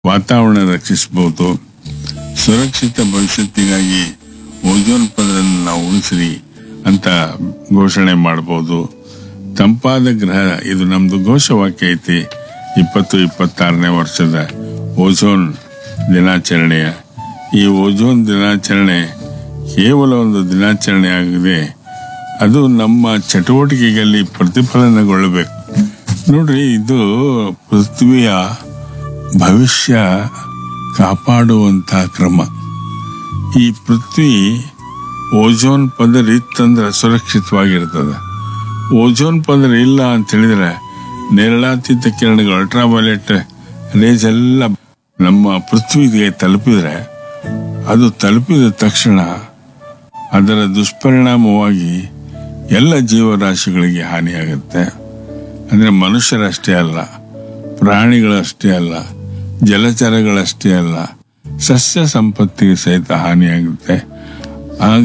ವಾತಾವರಣ ರಕ್ಷಿಸಬಹುದು ಸುರಕ್ಷಿತ ಭವಿಷ್ಯತ್ತಿಗಾಗಿ ಓಜೋನ್ ಪದರನ್ನು ನಾವು ಉಳಿಸ್ರಿ ಅಂತ ಘೋಷಣೆ ಮಾಡಬಹುದು ತಂಪಾದ ಗ್ರಹ ಇದು ನಮ್ದು ಘೋಷವಾಕ್ಯ ಐತಿ ಇಪ್ಪತ್ತು ಇಪ್ಪತ್ತಾರನೇ ವರ್ಷದ ಓಜೋನ್ ದಿನಾಚರಣೆಯ ಈ ಓಜೋನ್ ದಿನಾಚರಣೆ ಕೇವಲ ಒಂದು ದಿನಾಚರಣೆ ಆಗಿದೆ ಅದು ನಮ್ಮ ಚಟುವಟಿಕೆಗಳಲ್ಲಿ ಪ್ರತಿಫಲನಗೊಳ್ಳಬೇಕು ನೋಡ್ರಿ ಇದು ಪೃಥ್ವಿಯ ಭವಿಷ್ಯ ಕಾಪಾಡುವಂಥ ಕ್ರಮ ಈ ಪೃಥ್ವಿ ಓಜೋನ್ ಪದರ ಇತ್ತಂದ್ರೆ ಸುರಕ್ಷಿತವಾಗಿರ್ತದೆ ಓಜೋನ್ ಪದರ ಇಲ್ಲ ಅಂತ ಹೇಳಿದ್ರೆ ನೇರಳಾತೀತ ಕಿರಣಗಳು ಅಲ್ಟ್ರಾವೈಲೆಟ್ ರೇಸ್ ಎಲ್ಲ ನಮ್ಮ ಪೃಥ್ವಿಗೆ ತಲುಪಿದ್ರೆ ಅದು ತಲುಪಿದ ತಕ್ಷಣ ಅದರ ದುಷ್ಪರಿಣಾಮವಾಗಿ ಎಲ್ಲ ಜೀವರಾಶಿಗಳಿಗೆ ಹಾನಿಯಾಗುತ್ತೆ ಅಂದರೆ ಮನುಷ್ಯರಷ್ಟೇ ಅಲ್ಲ ಪ್ರಾಣಿಗಳಷ್ಟೇ ಅಲ್ಲ ಜಲಚರಗಳಷ್ಟೇ ಅಲ್ಲ ಸಸ್ಯ ಸಂಪತ್ತಿಗೆ ಸಹಿತ ಹಾನಿಯಾಗುತ್ತೆ ಆಗ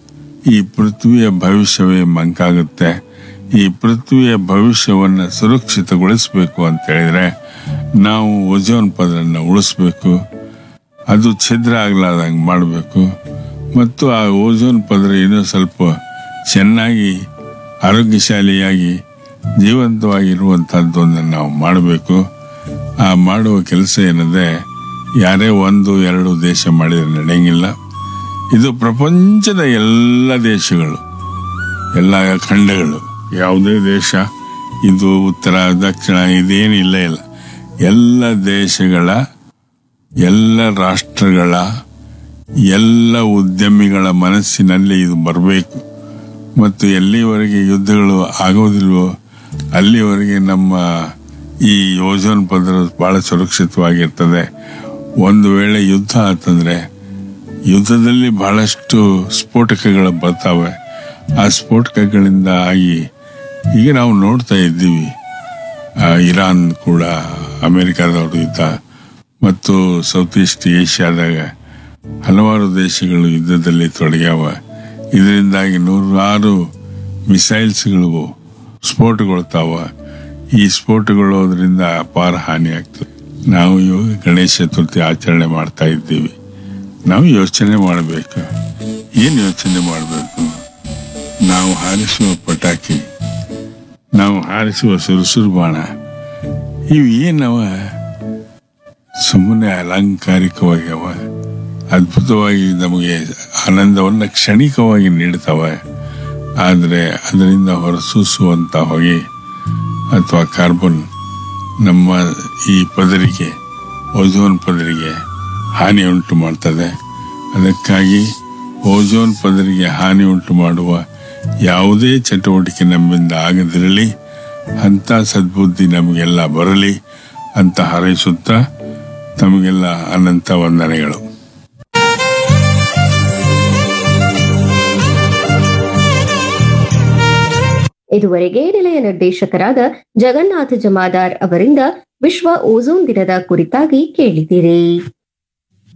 ಈ ಪೃಥ್ವಿಯ ಭವಿಷ್ಯವೇ ಮಂಕಾಗುತ್ತೆ ಈ ಪೃಥ್ವಿಯ ಭವಿಷ್ಯವನ್ನು ಸುರಕ್ಷಿತಗೊಳಿಸಬೇಕು ಅಂತ ಹೇಳಿದ್ರೆ ನಾವು ಓಜೋನ್ ಪದರನ್ನು ಉಳಿಸ್ಬೇಕು ಅದು ಛಿದ್ರ ಆಗ್ಲಾರ್ದಂಗೆ ಮಾಡಬೇಕು ಮತ್ತು ಆ ಓಜೋನ್ ಪದರ ಇನ್ನೂ ಸ್ವಲ್ಪ ಚೆನ್ನಾಗಿ ಆರೋಗ್ಯಶಾಲಿಯಾಗಿ ಜೀವಂತವಾಗಿರುವಂಥದ್ದನ್ನು ನಾವು ಮಾಡಬೇಕು ಆ ಮಾಡುವ ಕೆಲಸ ಏನಂದ್ರೆ ಯಾರೇ ಒಂದು ಎರಡು ದೇಶ ಮಾಡಿದ್ರೆ ನಡೆಯಂಗಿಲ್ಲ ಇದು ಪ್ರಪಂಚದ ಎಲ್ಲ ದೇಶಗಳು ಎಲ್ಲ ಖಂಡಗಳು ಯಾವುದೇ ದೇಶ ಇದು ಉತ್ತರ ದಕ್ಷಿಣ ಇದೇನಿಲ್ಲ ಇಲ್ಲ ಎಲ್ಲ ದೇಶಗಳ ಎಲ್ಲ ರಾಷ್ಟ್ರಗಳ ಎಲ್ಲ ಉದ್ಯಮಿಗಳ ಮನಸ್ಸಿನಲ್ಲಿ ಇದು ಬರಬೇಕು ಮತ್ತು ಎಲ್ಲಿವರೆಗೆ ಯುದ್ಧಗಳು ಆಗೋದಿಲ್ವೋ ಅಲ್ಲಿವರೆಗೆ ನಮ್ಮ ಈ ಓಜೋನ್ ಪದರ ಬಹಳ ಸುರಕ್ಷಿತವಾಗಿರ್ತದೆ ಒಂದು ವೇಳೆ ಯುದ್ಧ ಆತಂದ್ರೆ ಯುದ್ಧದಲ್ಲಿ ಬಹಳಷ್ಟು ಸ್ಫೋಟಕಗಳು ಬರ್ತಾವೆ ಆ ಸ್ಫೋಟಕಗಳಿಂದ ಆಗಿ ಈಗ ನಾವು ನೋಡ್ತಾ ಇದ್ದೀವಿ ಆ, ಇರಾನ್ ಕೂಡ ಅಮೆರಿಕಾದವರು ಯುದ್ಧ ಮತ್ತು ಸೌತ್ ಈಸ್ಟ್ ಏಷ್ಯಾದಾಗ ಹಲವಾರು ದೇಶಗಳು ಯುದ್ಧದಲ್ಲಿ ತೊಡಗ್ಯಾವ ಇದರಿಂದಾಗಿ ನೂರಾರು ಮಿಸೈಲ್ಸ್ಗಳು ಸ್ಫೋಟಗೊಳ್ತಾವ ಈ ಸ್ಫೋಟಗೊಳ್ಳೋದ್ರಿಂದ ಅಪಾರ ಹಾನಿ ಆಗ್ತದೆ ನಾವು ಇವಾಗ ಗಣೇಶ ಚತುರ್ಥಿ ಆಚರಣೆ ಮಾಡ್ತಾ ಇದ್ದೀವಿ ನಾವು ಯೋಚನೆ ಮಾಡಬೇಕು ಏನು ಯೋಚನೆ ಮಾಡಬೇಕು ನಾವು ಹಾರಿಸುವ ಪಟಾಕಿ ನಾವು ಹಾರಿಸುವ ಸುರುಸುರು ಬಾಣ ಇವು ಏನವ ಸುಮ್ಮನೆ ಅಲಂಕಾರಿಕವಾಗಿ ಅವ ಅದ್ಭುತವಾಗಿ ನಮಗೆ ಆನಂದವನ್ನು ಕ್ಷಣಿಕವಾಗಿ ನೀಡ್ತವೆ ಆದರೆ ಅದರಿಂದ ಹೊರಸೂಸುವಂಥ ಹೊಗೆ ಅಥವಾ ಕಾರ್ಬನ್ ನಮ್ಮ ಈ ಪದರಿಗೆ ಓಝೋನ್ ಪದರಿಗೆ ಹಾನಿ ಉಂಟು ಮಾಡ್ತದೆ ಅದಕ್ಕಾಗಿ ಓಝೋನ್ ಪದರಿಗೆ ಹಾನಿ ಉಂಟು ಮಾಡುವ ಯಾವುದೇ ಚಟುವಟಿಕೆ ನಮ್ಮಿಂದ ಆಗದಿರಲಿ ಅಂಥ ಸದ್ಬುದ್ಧಿ ನಮಗೆಲ್ಲ ಬರಲಿ ಅಂತ ಹಾರೈಸುತ್ತಾ ತಮಗೆಲ್ಲ ಅನಂತ ವಂದನೆಗಳು ಇದುವರೆಗೆ ನಿಲಯ ನಿರ್ದೇಶಕರಾದ ಜಗನ್ನಾಥ ಜಮಾದಾರ್ ಅವರಿಂದ ವಿಶ್ವ ಓಝೋನ್ ದಿನದ ಕುರಿತಾಗಿ ಕೇಳಿದಿರಿ